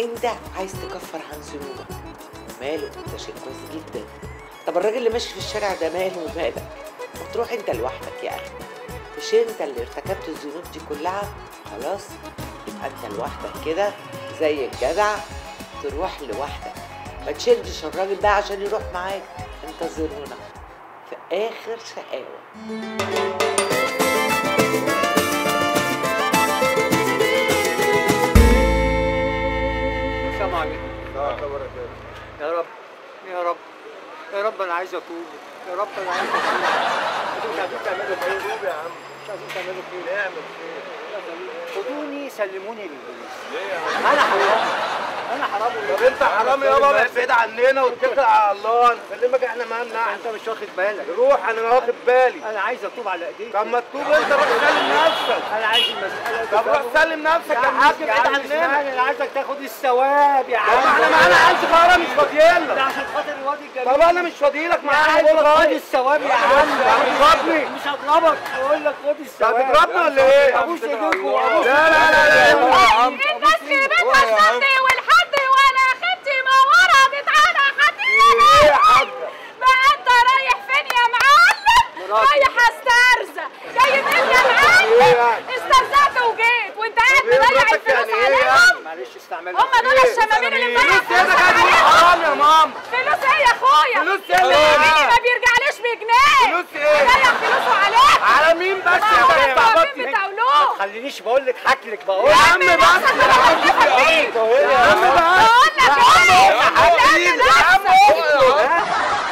انت عايز تكفر عن ذنوبك ماله ده شيء كويس جدا طب الراجل اللي ماشي في الشارع ده ماله ومالك ما تروح انت لوحدك يا اخي مش انت اللي ارتكبت الذنوب دي كلها خلاص يبقى انت لوحدك كده زي الجدع تروح لوحدك ما تشدش الراجل ده عشان يروح معاك انتظرونا في اخر شقاوه السلام عليكم يا رب يا رب يا رب انا عايز اتوب يا رب انا عايز اتوب انتوا مش عارفين تعملوا خير توب يا عم مش عارفين تعملوا خير نعمل خير خدوني سلموني للبوليس ليه يا عم انا حرام انا حرام طب انت حرام يابا ما تبعد عننا واتكل على الله نسلمك احنا مالنا انت مش واخد بالك روح انا واخد بالي انا عايز اتوب على ايديك طب ما تتوب انت روح سلم نفسك انا عايز المساله طب روح سلم نفسك يا حاج يا ابعد عم عننا اسمعني انا عايزك تاخد الثواب يا طب عم احنا معانا عيال صغيره مش ده فاضيين عشان خاطر الواد الجميل طب انا مش فاضيلك يا معانا عم بقول خد خالص الثواب يا عم هتضربني مش هضربك بقول لك خد الثواب هتضربني ولا ايه؟ ابوس ايديكم ابوس لا لا لا لا يا عم الناس في بيتها الشطي والحد وانا خدتي ما وردت على ايه يا حديدة حاجه بقى انت رايح فين يا معلم؟ رايح استرزق جاي منين يا ايه معلم؟ يعني؟ استرزقت وجيت وانت قاعد طب ايه تضيع مراتك الفلوس يعني ايه عليهم معلش استعمل هم دول الشمامين اللي مضيع فلوس ايه فلوسك ده كده عليهم حرام يا ماما فلوس ايه يا اخويا؟ فلوس ايه اللي مين معاك؟ ما بيرجعليش بجنيه فلوس ايه؟ ضيع فلوسه عليك على مين بس ما يا هو بنت الطوابين بتاعولوه ما تخلينيش بقول لك حكلك بقول يا عم يا بس عم يا عم بس يا عم بس بقول لك ايه؟ يا حبيبي يا عم اقعد.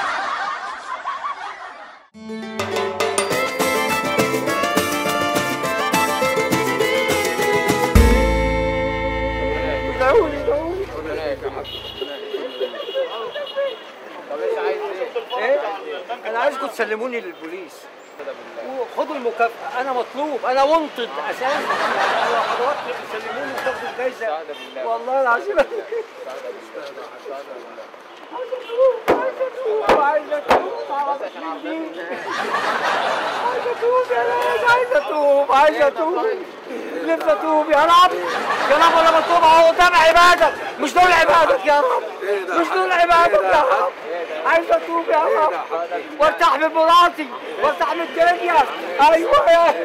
ايه انا عايزكم تسلموني للبوليس وخدوا المكافأة أنا مطلوب أنا منطد أساسا لو حضراتكم تسلموني وتاخدوا الجايزة والله العظيم عايز أتوب عايز أتوب يا ناس عايز أتوب عايز أتوب نفسي أتوب يا رب يا رب أنا بتوب أهو قدام عبادك مش دول عبادك يا رب مش دول عبادك يا رب عايز أتوب يا رب وارتاح من مراتي وارتاح من الدنيا أيوه يا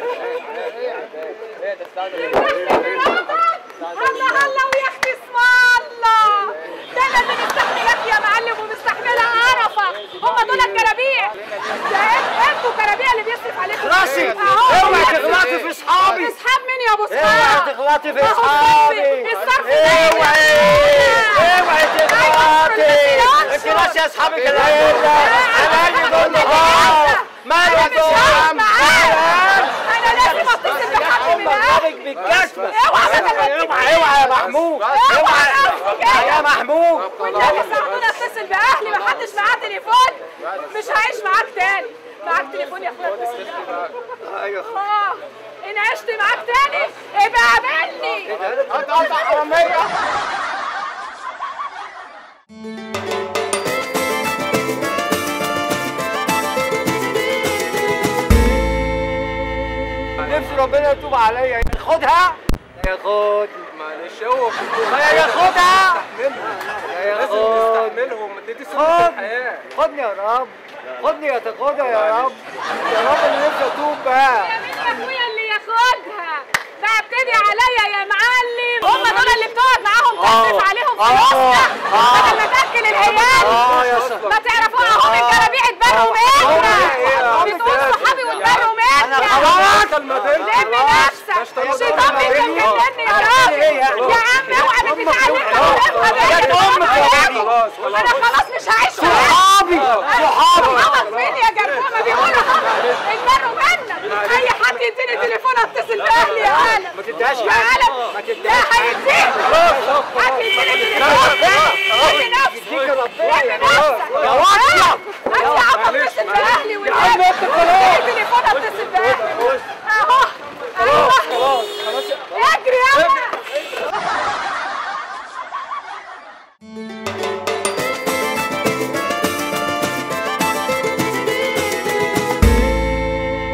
هلا هلا ويا اختي اسم الله ده انا اللي مستحملك يا معلم ومستحمله قرفه هم دول الكرابيع ده إنت- انتوا كرابيع اللي بيصرف عليكم راسي أهو اوعي يا تغلطي أختي. في اصحابي اصحاب مين يا ابو اوعي صحاب تغلطي في أهو اصحابي الصرف- الصرف ده اوعي اوعي تغلطي انت ناسي اصحابك العيله انا اللي دول نهار مالك انا مش هقعد معاك انا لازم اتصل بحد من اهلي اضربك بالجزمه اوعى تغلطني اوعى اوعى يا محمود اوعى اوعى يا محمود والنبي ساعدوني اتصل باهلي محدش معاه تليفون مش هعيش معاك تاني معاك تليفون يا اخويا اتصل بأهلي. ايوه اه ان عشت معاك تاني ابقى قابلني هتقطع حراميه نفسي ربنا يتوب عليا خدها ياخد معلش هو يا ياخدها يا لازم ياخد نستحملهم دي دي سنة خد الحياة خدني يا رب خدني يا تاخدها يا رب يا رب اللي نفسي اتوب بقى يا مين يا اخويا اللي ياخدها ده ابتدي عليا يا معلم هم دول اللي بتقعد معاهم تصرف عليهم آه. فلوسنا آه. بدل ما تاكل العيال اه يا صاحبي ما تعرفوا اهم الجرابيع اتبروا منك بتقول صحابي واتبروا منك خلاص لم نفسك الشيطان بيكلمني يا راجل يا عم اوعى بتتعلم خلاص خلاص انا خلاص مش هعيش معاك صحابي صحابي صحابك فين يا جرثومه بيقولوا اتبروا منك اي حد يديني تليفون اتصل باهلي يا عالم ما تديهاش يا عالم ما ده تديهاش هيديك حد يديني تليفون ادي نفسك يديك ربنا ادي يا نفسك يا واطية انت عم اتصل باهلي يا عم انت خلاص اديني تليفون اتصل باهلي اهو ايوه خلاص خلاص اجري يلا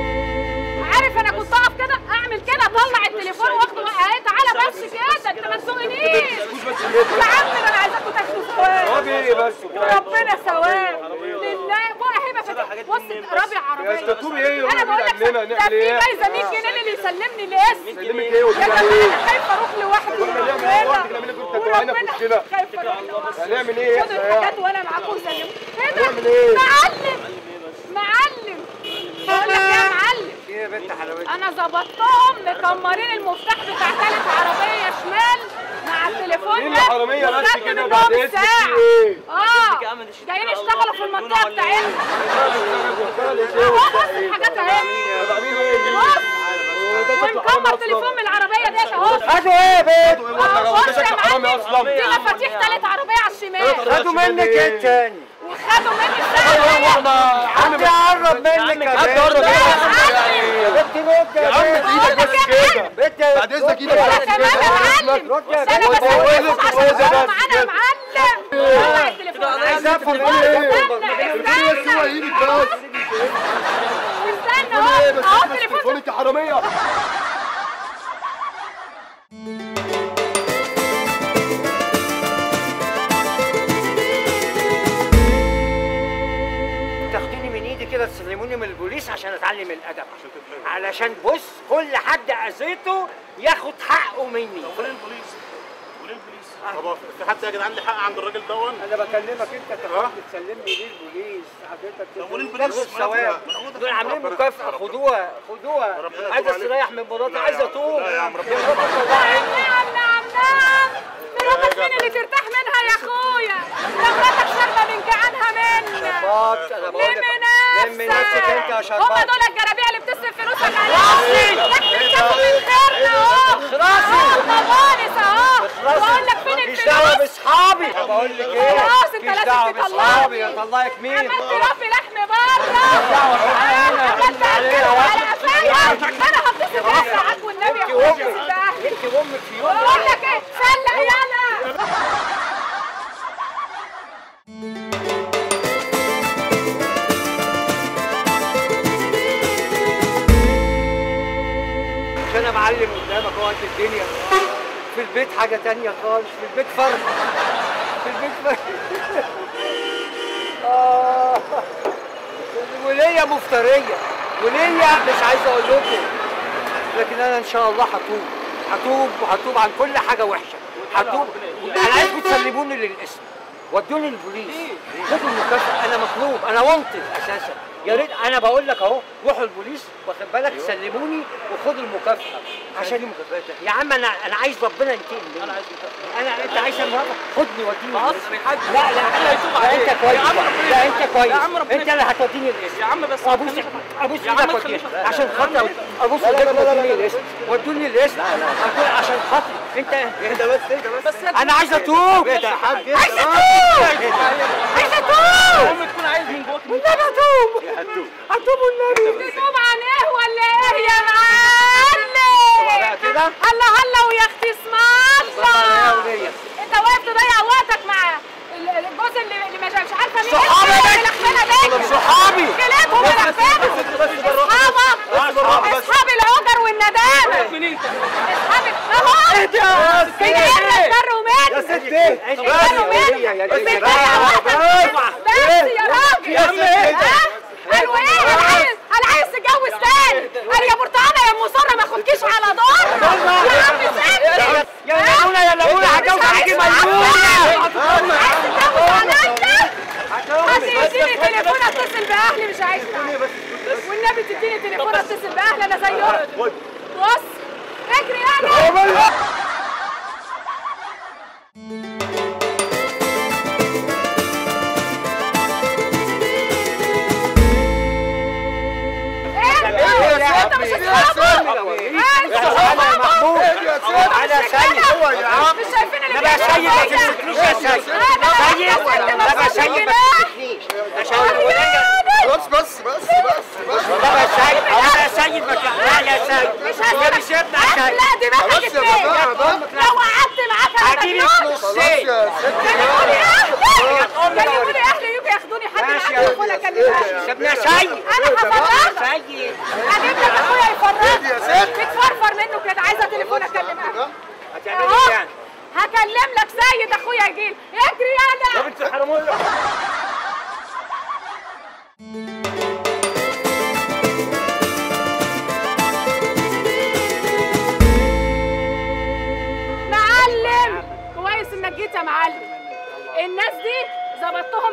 عارف انا كنت اقف كده اعمل كده اطلع التليفون واخده اهي تعالى بس كده انت منسوب بس وربنا ثواب لله بقى هبه فتح بص رابع عربيه يا استاذ ايه يا انا بقول لك ابننا ده نعمل في ايه؟ جايزه 100 جنيه اللي يسلمني الاسم سلمك ايه يا وكده جماعه ايه؟ انا خايفه اروح لوحدي كنا نعمل ايه لوحدك؟ نعمل لك كنت هتوعينا في وشنا. خايفه اروح لوحدي هنعمل ايه خدوا احنا الحاجات وانا معاكم وسلموا ايه ده؟ هنعمل ايه؟ معلم معلم بقول لك إيه يا معلم ايه يا بنت حلاوتك انا ظبطتهم مكمرين المفتاح بتاع تالت عربيه شمال مع التليفون مين ده الحرامية بس وخدت كده منهم بعد إذنك الساعة. في إيه؟ اه جايين يشتغلوا في المنطقه بتاعتنا اهو بص الحاجات اهي طالعين ايه؟ بص ونكمر تليفون من العربيه ديت اهو خدوا ايه يا بنت؟ آه، بص يا شكلك حرامي معلم اصلا دي مفاتيح تالت عربيه على الشمال خدوا منك ايه تاني؟ وخدوا مني الساعه حد يقرب منك يا حد يقرب يا بنت رد يا عم بقول لك يا معلم بنت بعد اذنك ايدك ولا بس كمان يا معلم رد يا ده انا بنت بسويكم عشان بس تبقوا معانا يا معلم طلع التليفون عايز افهم ايه؟ استنى استنى ايدك بس استنى اهو اهو التليفون تليفونك يا حراميه تاخدوني من ايدي كده تسلموني من البوليس عشان اتعلم الادب علشان بص كل حد اذيته ياخد حقه مني فين البوليس؟ فين البوليس؟ طب في حد يا جدعان لي حق عند الراجل دون؟ انا بكلمك انت تاخد تسلمني ليه البوليس حضرتك طب وليه تاخد البوليس؟ الثواب دول عاملين مكافأة خدوها خدوها ربنا عايز يتوب عليك. استريح من مراتي لا يا عايز عم. اتوب لا يا عم، ربنا يا رب الله عيني نعم نعم نعم مراتك مين اللي ترتاح منها يا اخويا ده مراتك شاربه من جعانها منك شربات انا بقول لك لم لم نفسك انت يا نفسك هم شربات دول الجرابيع اللي بتصرف فلوسك عليهم لكن تاخد من خيرنا اهو اخلاصي. اهو مبارس اهو بقول لك فين ماليش دعوه الفلوس باصحابي بقول لك ايه خلاص، انت ماليش لازم دعوه تطلعني. باصحابي اطلعك مين عملت رفي لحم بره تعالى هنا. عملت عليها اكله واحد. على قفايا انا هتصل بيك معاك والنبي يا اخويا امك سيب اهلي انت امك في يوم بقول لك ايه سلق يلا مش انا معلم قدامك اهو قد الدنيا في البيت حاجه تانية خالص في البيت فرق في البيت فرق آه. وليا مفتريه وليا مش عايز اقول لكم لكن انا ان شاء الله هتوب هتوب وهتوب عن كل حاجه وحشه هتوب انا عايزكم تسلموني للاسم ودوني البوليس خدوا المكافأة انا مطلوب انا وانتد اساسا يا ريت انا بقول لك اهو روحوا البوليس واخد بالك سلموني وخدوا المكافأة عشان يا عم انا انا عايز ربنا ينتقم مني انا عايز انا انت عايز النهارده خدني وديني القسم. لا لا لا انت كويس لا انت كويس انت اللي هتوديني الاسم يا عم بس ابوس ابوس ايدك وديني عشان خاطر ابوس ايدك وديني الاسم ودوني الاسم أقول عشان خاطر انت انت بس انت بس انا عايز اتوب عايز اتوب عايز اتوب المهم تكون عايز من جواك والنبي اتوب اتوب والنبي تتوب عن ايه ولا ايه يا معلم بقى كده؟ هلا هلا ويا اختي اسم الله انت واقف تضيع وقتك مع ال- الجوز اللي اللي مش مش عارفه مين صحابي اسمه بس. ملخبنه بيك صحابي. كلابهم ملخبنه اصحابك اصحاب العجر والندامه منين انت؟ اصحاب اهو كده احنا اتضروا منك اتضروا منك بتضيع وقتك بس يا راجل يا عم ايه؟ ها؟ قالوا ايه انا عايز انا عايز تتجوز تاني قال يا برتقانه يا ام سره ما اخدكيش على دور يا عم سيبني يا لمونة يا لمونة هتجوز عليكي مجنونة عايز تتجوز عليا هتديني تليفون اتصل باهلي مش عايز والنبي تديني تليفون اتصل باهلي انا زي اختي بص اجري يلا ايه انت مش اصحابه انا محبوب انا سيد هو يا عم مش شايفين اللي لا بقى سيد ما تمسكنيش يا سيد سيد لا بقى سيد ما تمسكنيش عشان الولية بس بس بس بس بس لا بقى سيد لا يا سيد ما لا يا سيد مش يا مش ابن يا سيد لا دي بقى خلاص يا جماعة بقى. لو قعدت معاك هجيبك هتاكلوني نصين يا ست كلموني اهلي كلموني اهلي يجوا ياخدوني حد ماشي معاك يا تليفون اكلمها سيبنا سيد انا هفرجك سيد هجيب لك اخويا يفرجك يا ست. بتفرفر منه كده عايزه تليفون اكلمها هتعمل ايه يعني؟ هكلم لك سيد اخويا يجيلي اجري يلا انت حرامية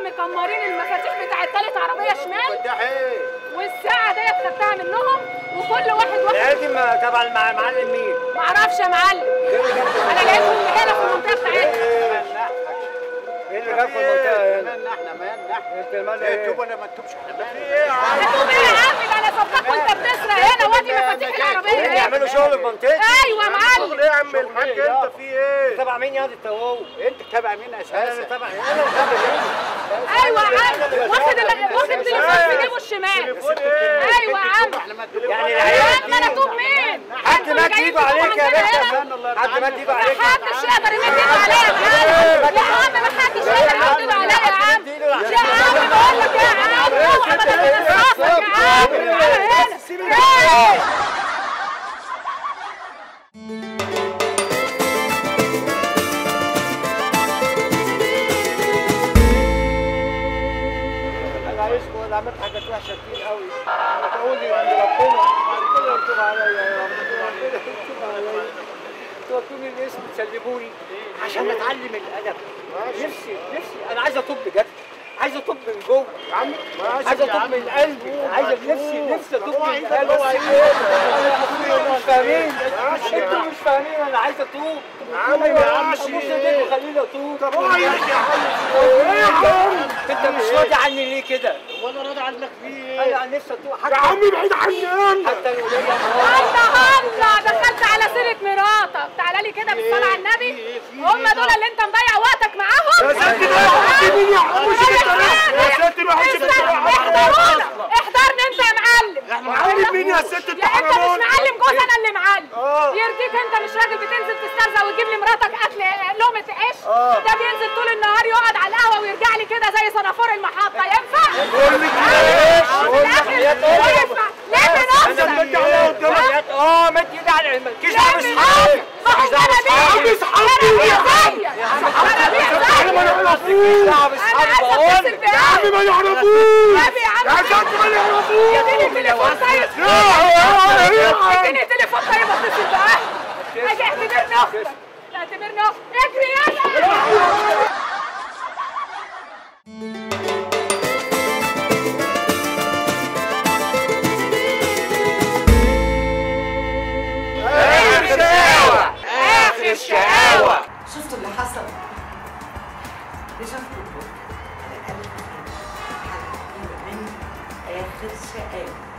لقيتهم مكمرين المفاتيح بتاعت تالت عربيه شمال ده ايه والساعه ديت خدتها منهم وكل واحد واخد العيال دي ما- طبعا مع معلم مين؟ معرفش يا معلم انا لقيتهم هنا في المنطقه بتاعتنا ايه اللي جاب في المنطقه هنا؟ مالنا احنا مالنا احنا انت مالك ايه ايه؟ تبقى ولا ما تتوبش احنا مالنا هتقوم ايه يا عم ده انا صدقك وانت بتسرق هنا وادي مفاتيح العربيه اللي هنا يعملوا شغل في منطقتي ايوه يا معلم ايه يا عم الحاج انت في ايه تبع مين يا دي التوو؟ انت تابع مين انا اساسا تبع انا تبع ايوه يا عم واخد ال- واخد تليفون في جيبه الشمال ايوه يا عم احنا ما يعني يا العيال عم انا توب مين حد مد ايده عليك يا باشا حد مد ايده عليك محدش يقدر يمد ايده عليا يا معلم يا عم محدش يقدر يمد ايده عليا يا عم يا عم بقول لك يا عم اوعى ما تلبس راسك يا عم تعالى هنا إيه؟ انا عايزكم انا عملت حاجات وحشه كتير قوي تقول لي ان ربنا ربنا يتوب عليا يا رب ربنا يتوب عليا تودوني الاسم تسلموني عشان اتعلم الادب نفسي نفسي انا عايز اتوب بجد عايز اتوب من جوه يا عم عايز اتوب من قلبي عايز نفسي نفسي اتوب من قلبي انتوا مش فاهمين انتوا مش فاهمين انا عايز اتوب يا عم يا عم ابوس ايديك وخليني اتوب طب يا عم انت مش راضي عني ليه كده؟ وانا راضي عنك في ايه انا نفسي اتوب حتى يا عم ابعد عني انا حتى الولية الله الله دخلت على سيرة مراتك تعالى لي كده بالصلاة على النبي هم دول اللي انت مضيع وقتك معاهم يا ستي ده يا مين يا عم مش يا ستي روح استنى، احضرونا احضرني انت يا معلم معلم مين يا ست انت لا انت مش حرمان معلم جوز انا اللي معلم اه. يرضيك انت مش راجل بتنزل تسترزق وتجيب لي مراتك اكل لقمه عيش اه. ده بينزل طول النهار يقعد على القهوه ويرجع لي كده زي صنافور المحطه ينفع؟ بقول لك ايه في الاخر ينفع ليه انت عليا بنفسك؟ قدامك اه مد ايدي على الملكيش ليه بنفسك؟ ما هو انا بيه انا بيه انا ما نعرفوش دعوه انا عايزه اتصل يا عم بيه ما نعرفوش نبي يا عم يا ست ما نعرفوش اديني تليفون طيب يا اديني تليفون طيب اتصل بأهلي اجي اعتبرني اختك اعتبرني اختك اجري يلا اخر شقاوة اخر شقاوة شفتوا اللي حصل اكتشفتوا على الأقل حلقة من آخر شقاوة